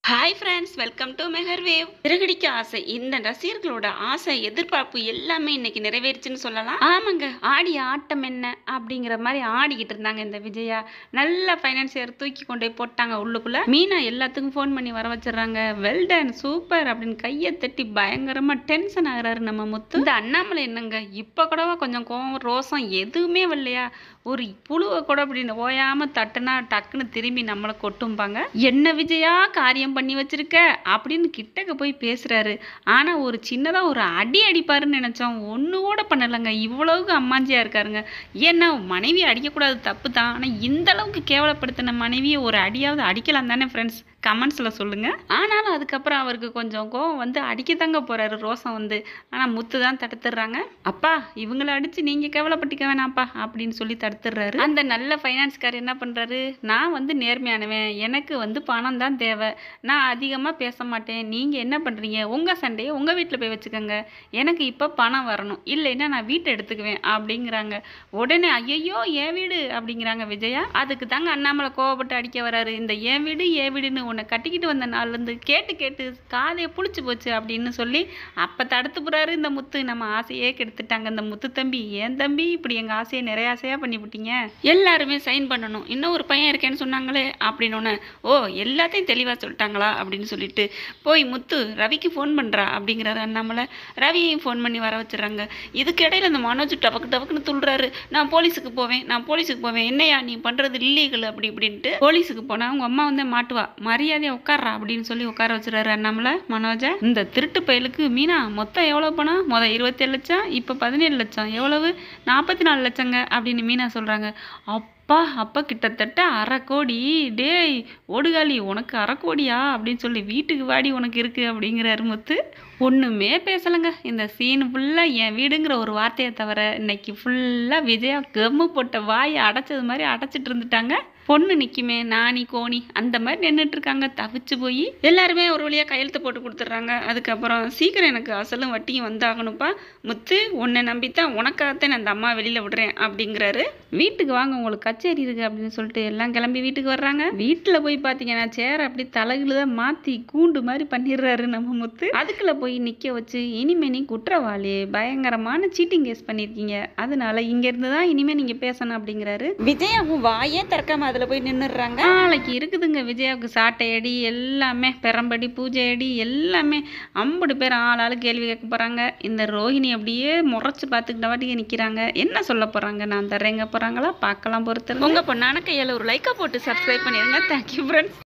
hi friends welcome to மெகர் wave சிறகடிக்க ஆசை இந்த ரசிகர்களோட ஆசை எதிர்பார்ப்பு எல்லாமே இன்னைக்கு நிறைவேறுச்சுன்னு சொல்லலாம் ஆமாங்க ஆடிய ஆட்டம் என்ன அப்படிங்கிற மாதிரி ஆடிக்கிட்டு இருந்தாங்க இந்த விஜயா நல்ல ஃபைனான்சியர் தூக்கி கொண்டு போய் போட்டாங்க உள்ளுக்குள்ள மீனா எல்லாத்துக்கும் ஃபோன் பண்ணி வர வச்சிடுறாங்க வெல்டன் சூப்பர் அப்படின்னு கையை தட்டி பயங்கரமா டென்ஷன் ஆகுறாரு நம்ம முத்து இந்த அண்ணாமலை என்னங்க இப்ப கூடவா கொஞ்சம் கோவம் ரோசம் எதுவுமே வரலையா ஒரு புழுவை கூட அப்படின்னு ஓயாம தட்டுனா டக்குன்னு திரும்பி நம்மளை கொட்டும்பாங்க என்ன விஜயா காரியம் பண்ணி வச்சிருக்க அப்படின்னு கிட்டக்க போய் பேசுறாரு ஆனா ஒரு சின்னதா ஒரு அடி அடிப்பாருன்னு நினைச்சோம் ஒண்ணு கூட பண்ணலைங்க இவ்வளவுக்கு அம்மாஞ்சியா இருக்காருங்க ஏன்னா மனைவி அடிக்கக்கூடாது தப்பு தான் ஆனா இந்த அளவுக்கு கேவலப்படுத்தின மனைவியை ஒரு அடியாவது அடிக்கலாம் தானே ஃப்ரெண்ட்ஸ் கமெண்ட்ஸில் சொல்லுங்கள் ஆனாலும் அதுக்கப்புறம் அவருக்கு கொஞ்சம் கோவம் வந்து அடிக்க தாங்க போகிறாரு ரோசம் வந்து ஆனால் முத்து தான் தடுத்துடுறாங்க அப்பா இவங்கள அடித்து நீங்கள் கேவலப்பட்டிக்க வேணாம்ப்பா அப்படின்னு சொல்லி தடுத்துடுறாரு அந்த நல்ல ஃபைனான்ஸ்கார் என்ன பண்ணுறாரு நான் வந்து நேர்மையானவன் எனக்கு வந்து பணம் தான் தேவை நான் அதிகமாக பேச மாட்டேன் நீங்கள் என்ன பண்ணுறீங்க உங்கள் சண்டையை உங்கள் வீட்டில் போய் வச்சுக்கோங்க எனக்கு இப்போ பணம் வரணும் இல்லைன்னா நான் வீட்டை எடுத்துக்குவேன் அப்படிங்கிறாங்க உடனே ஐயையோ என் வீடு அப்படிங்கிறாங்க விஜயா அதுக்கு தாங்க அண்ணாமலை கோவப்பட்டு அடிக்க வராரு இந்த என் வீடு என் வீடுன்னு உன்னை கட்டிக்கிட்டு வந்த நாள்லேருந்து கேட்டு கேட்டு காதையை புளிச்சு போச்சு அப்படின்னு சொல்லி அப்போ தடுத்து போறாரு இந்த முத்து நம்ம ஆசையே கெடுத்துட்டாங்க இந்த முத்து தம்பி ஏன் தம்பி இப்படி எங்கள் ஆசையை நிறைய ஆசையாக பண்ணி விட்டீங்க எல்லாருமே சைன் பண்ணணும் இன்னும் ஒரு பையன் இருக்கேன்னு சொன்னாங்களே அப்படின்னு ஓ எல்லாத்தையும் தெளிவாக சொல்லிட்டாங்களா அப்படின்னு சொல்லிட்டு போய் முத்து ரவிக்கு ஃபோன் பண்ணுறா அப்படிங்கிறாரு அண்ணாமலை ரவியையும் ஃபோன் பண்ணி வர வச்சிடுறாங்க இதுக்கு இடையில இந்த மனோஜ் டபக்கு டபக்குன்னு துள்ளுறாரு நான் போலீஸுக்கு போவேன் நான் போலீஸுக்கு போவேன் என்னையா நீ பண்ணுறது இல்லீகல் அப்படி இப்படின்ட்டு போலீஸுக்கு போனால் உங்கள் அம்மா வந்து மாட்டுவா மரியாதையா உட்கார்றா அப்படின்னு சொல்லி உட்கார வச்சிடறாரு அண்ணாமலை மனோஜை இந்த திருட்டு பயலுக்கு மீனா மொத்தம் எவ்வளோ பணம் மொதல் இருபத்தேழு லட்சம் இப்போ பதினேழு லட்சம் எவ்வளவு நாற்பத்தி நாலு லட்சங்க அப்படின்னு மீனா சொல்கிறாங்க அப்பா அப்பா கிட்டத்தட்ட அரை கோடி டேய் ஓடுகாலி உனக்கு அரை கோடியா அப்படின்னு சொல்லி வீட்டுக்கு வாடி உனக்கு இருக்கு அப்படிங்கிறாரு முத்து ஒன்றுமே பேசலைங்க இந்த சீன் ஃபுல்லாக என் வீடுங்கிற ஒரு வார்த்தையை தவிர இன்னைக்கு ஃபுல்லாக விஜயா கம்மு போட்ட வாயை அடைச்சது மாதிரி அடைச்சிட்டு இருந்துட்டாங்க பொண்ணு நிற்குமே நாணி கோணி அந்த மாதிரி நின்றுட்டு இருக்காங்க தவிச்சு போய் எல்லாருமே ஒரு வழியாக கையெழுத்து போட்டு கொடுத்துட்றாங்க அதுக்கப்புறம் சீக்கிரம் எனக்கு அசலும் வட்டியும் வந்தாகணும்ப்பா முத்து உன்னை நம்பித்தான் உனக்காகத்தான் நான் அந்த அம்மா வெளியில் விடுறேன் அப்படிங்கிறாரு வீட்டுக்கு வாங்க உங்களுக்கு கச்சேரி இருக்கு அப்படின்னு சொல்லிட்டு எல்லாம் கிளம்பி வீட்டுக்கு வர்றாங்க வீட்டில் போய் பார்த்தீங்கன்னா சேரை அப்படி தலைகளை மாற்றி கூண்டு மாதிரி பண்ணிடுறாரு நம்ம முத்து அதுக்குள்ள போய் நிற்க வச்சு இனிமே நீ குற்றவாளி பயங்கரமான சீட்டிங் கேஸ் பண்ணியிருக்கீங்க அதனால இங்கேருந்து தான் இனிமே நீங்கள் பேசணும் அப்படிங்கிறாரு விஜயாவும் வாயே திறக்காம அதில் போய் நின்றுடுறாங்க நாளைக்கு இருக்குதுங்க விஜயாவுக்கு சாட்டை அடி எல்லாமே பெரம்படி பூஜை அடி எல்லாமே ஐம்பது பேர் ஆள் ஆளு கேள்வி கேட்க போகிறாங்க இந்த ரோஹிணி அப்படியே முறைச்சு பார்த்துக்கிட்ட வாட்டிக்கு நிற்கிறாங்க என்ன சொல்ல போகிறாங்க நான் தரேங்க போகிறாங்களா பார்க்கலாம் பொறுத்து உங்கள் பொண்ணான கையில் ஒரு லைக்கை போட்டு சப்ஸ்கிரைப் பண்ணிடுங்க தேங்க்யூ ஃப்ரெண்ட்ஸ்